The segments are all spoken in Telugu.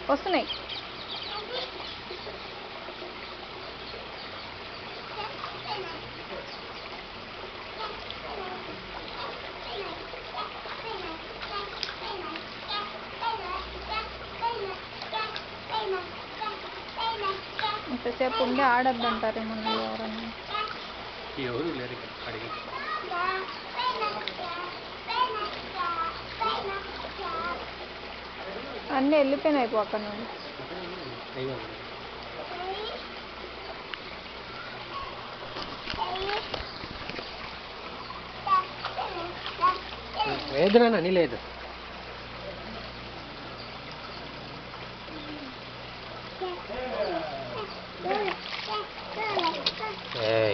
వస్తున్నాయి ఇంతసేపు ఉండి ఆడొద్దంటారేమో ఎవరన్నా ఎవరు లేరు ఇక్కడ అడిగి అన్నీ వెళ్ళిపోయినాయి పో అక్కడ నుండి అయ్యో లేదు నాన్న అని లేదు ఏయ్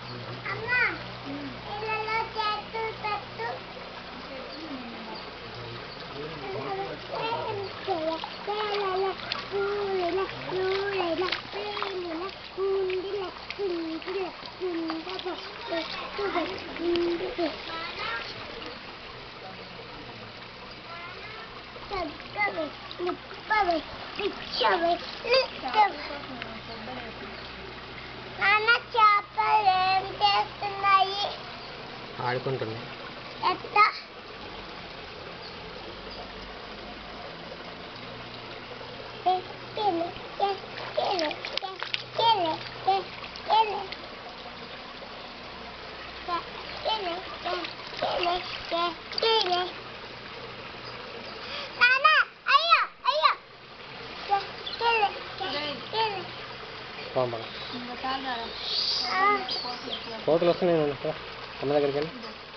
నాన్న చేపలు ఏం చేస్తున్నాయి ఆడుకుంటుంది ఎట్లా ఎక్కిలు ఎక్కిలు ఎక్కిలు ఎక్కిలు ఎక్కిలు ఎక్కిలు ఎక్కిలు నాన్న అయ్యో అయ్యో ఎక్కిలు ఎక్కిలు బాగుంది ఆ కోతులు వస్తున్నాయి నాన్న అమ్మ దగ్గరికి వెళ్ళి